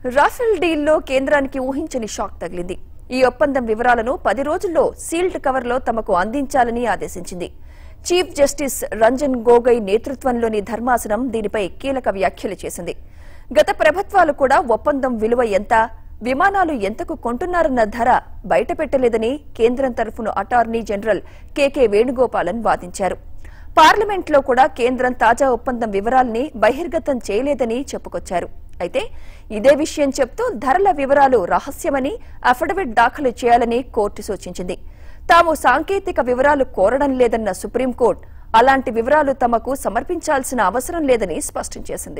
Rafale డీల్లో కేంద్రానికి ఊహించని shock తగిలింది ఈ ఒప్పందం వివరాలను పది రోజుల్లో సీల్డ్ కవర్లో తమకు అందించాలని ఆదేశించింది చీఫ్ జస్టిస్ రంజన్ గోగోయ్ నేతృత్వంలోని ధర్మాసనం దీనిపై కీలక వ్యాఖ్యలు చేసింది గత ప్రభుత్వాలు కూడా ఒప్పందం విలువ ఎంత విమానాలు ఎంతకు కొంటున్నారన్న ధర బయటపెట్టలేదని కేంద్రం తరఫున అటార్నీ జనరల్ కెకే వేణుగోపాలన్ వాదించారు పార్లమెంట్లో కూడా కేంద్రం తాజా ఒప్పందం వివరాల్ని బహిర్గతం చేయలేదని చెప్పుకొచ్చారు అయితే ఇదే విషయం చెప్తూ ధరల వివరాలు రహస్యమని అఫిడవిట్ దాఖలు చేయాలని కోర్టు సూచించింది తాము సాంకేతిక వివరాలు కోరడం లేదన్న సుప్రీంకోర్టు అలాంటి వివరాలు తమకు సమర్పించాల్సిన అవసరం లేదని స్పష్టం చేసింది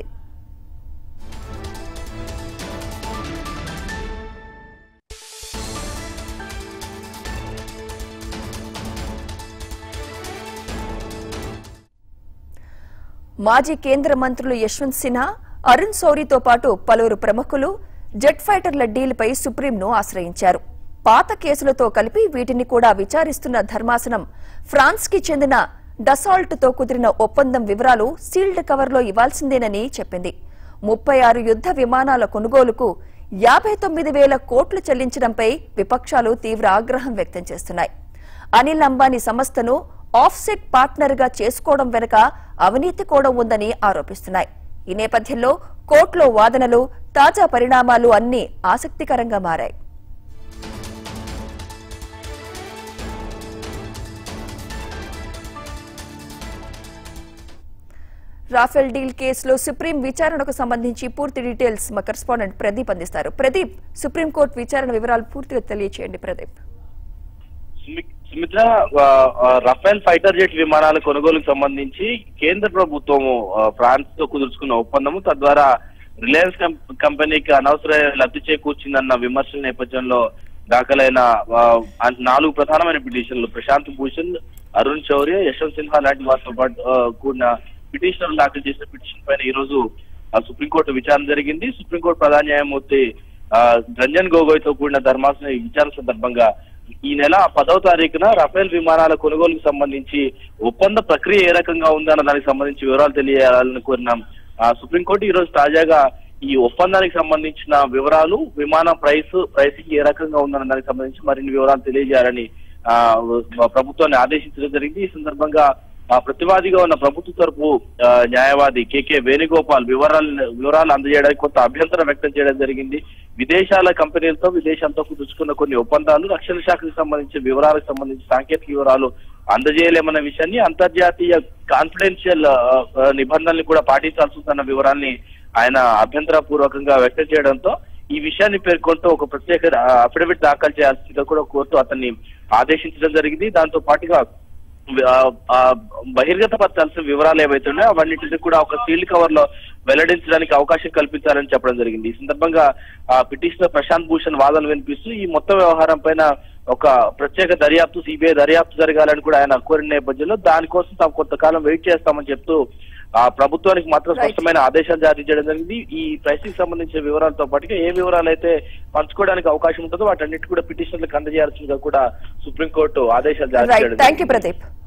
మాజీ కేంద్ర మంత్రులు యశ్వంత్ సిన్హా అరుణ్ సౌరితో పాటు పలువురు ప్రముఖులు జెట్ ఫైటర్ల డీల్పై సుప్రీంను ఆశ్రయించారు పాత కేసులతో కలిపి వీటిని కూడా విచారిస్తున్న ధర్మాసనం ఫ్రాన్స్ కి చెందిన డసాల్ట్తో కుదిరిన ఒప్పందం వివరాలు సీల్డ్ కవర్లో ఇవ్వాల్సిందేనని చెప్పింది ముప్పై ఆరు యుద్ద విమానాల కొనుగోలుకు యాభై తొమ్మిది వేల కోట్లు చెల్లించడంపై విపక్షాలు తీవ్ర ఆగ్రహం వ్యక్తం చేస్తున్నాయి అనిల్ అంబానీ సంస్థను ఆఫ్సెట్ పార్ట్నర్ గా చేసుకోవడం వెనుక అవినీతి కూడా ఉందని ఆరోపిస్తున్నాయి ఈ నేపథ్యంలో కోర్టులో వాదనలు తాజా పరిణామాలు అన్నీ ఆసక్తికరంగా మారాయి రాఫెల్ డీల్ కేసులో సుప్రీం విచారణకు సంబంధించి పూర్తి డీటెయిల్స్ మా కరెస్పాండెంట్ ప్రదీప్ అందిస్తారు ప్రదీప్ సుప్రీంకోర్టు విచారణ వివరాలు పూర్తిగా తెలియచేయండి ప్రదీప్ సుమి- సుమిత్ర ఆ, ఆ, రఫేల్ ఫైటర్ జెట్ విమానాల కొనుగోలుకు సంబంధించి కేంద్ర ప్రభుత్వము ఆ, ఫ్రాన్స్ తో కుదుర్చుకున్న ఒప్పందము తద్వారా రిలయన్స్ కం- కంపెనీకి అనవసర లబ్ధి చేకూర్చిందన్న విమర్శల నేపథ్యంలో దాఖలైన ఆ, ఆ నాలుగు ప్రధానమైన పిటిషన్లు ప్రశాంత్ భూషణ్ అరుణ్ శౌర్య యశ్వంత్ సిన్హా లాంటి వారితో పాటు ఆ, కూడిన పిటిషనర్లు దాఖలు చేసిన పిటిషన్ పైన ఈ రోజు ఆ, సుప్రీంకోర్టు విచారణ జరిగింది సుప్రీంకోర్టు ప్రధాన న్యాయమూర్తి ఆ, రంజన్ గొగోయ్ తో కూడిన ధర్మాసనం ఈ విచారణ సందర్భంగా ఈ నెల పదవ తారీఖున రఫేల్ విమానాల కొనుగోలుకు సంబంధించి ఒప్పంద ప్రక్రియ ఏ రకంగా ఉందన్న దానికి సంబంధించి వివరాలు తెలియాలని కోరినాం ఆ, సుప్రీంకోర్టు ఈ రోజు తాజాగా ఈ ఒప్పందానికి సంబంధించిన వివరాలు విమాన ప్రైస్ ప్రైసింగ్ ఏ రకంగా ఉందన్న దానికి సంబంధించి మరిన్ని వివరాలు తెలియజేయాలని ఆ, ప్రభుత్వాన్ని ఆదేశించడం జరిగింది ఈ సందర్భంగా ఆ ప్రతివాదిగా ఉన్న ప్రభుత్వ తరపు ఆ, న్యాయవాది కేకే వేణుగోపాల్ వివరాలు వివరాలు అందజేయడానికి కొంత అభ్యంతరం వ్యక్తం చేయడం జరిగింది విదేశాల కంపెనీలతో విదేశాలతో కుదుర్చుకున్న కొన్ని ఒప్పందాలు రక్షణ శాఖకు సంబంధించిన వివరాలకు సంబంధించి సాంకేతిక వివరాలు అందజేయలేమన్న విషయాన్ని అంతర్జాతీయ కాన్ఫిడెన్షియల్ నిబంధనలు కూడా పాటించాల్సి ఉందన్న వివరాల్ని ఆయన అభ్యంతర పూర్వకంగా వ్యక్తం చేయడంతో ఈ విషయాన్ని పేర్కొంటూ ఒక ప్రత్యేక అఫిడవిట్ దాఖలు చేయాల్సిందిగా కూడా కోర్టు అతన్ని ఆదేశించడం జరిగింది దాంతో పాటుగా ఆ, ఆ, బహిర్గత పరచాల్సిన వివరాలు ఏవైతే ఉన్నాయో అవన్నింటినీ కూడా ఒక సీల్డ్ కవర్ లో వెల్లడించడానికి అవకాశం కల్పించాలని చెప్పడం జరిగింది ఈ సందర్భంగా ఆ పిటిషనర్ ప్రశాంత్ భూషణ్ వాదనలు వినిపిస్తూ ఈ మొత్తం వ్యవహారం పైన ఒక ప్రత్యేక దర్యాప్తు సిబిఐ దర్యాప్తు జరగాలని కూడా ఆయన కోరిన నేపథ్యంలో దానికోసం తాము కొంతకాలం వెయిట్ చేస్తామని చెప్తూ ఆ ప్రభుత్వానికి మాత్రం Right. స్పష్టమైన ఆదేశాలు జారీ చేయడం జరిగింది ఈ ప్రైసింగ్ సంబంధించిన వివరాలతో పాటుగా ఏ వివరాలు అయితే పంచుకోవడానికి అవకాశం ఉంటుందో వాటన్నిటి కూడా పిటిషన్లకు అందజేయాల్సిందిగా కూడా సుప్రీంకోర్టు ఆదేశాలు జారీ రైట్ చేయడం థ్యాంక్ యూ జరిగింది. ప్రదీప్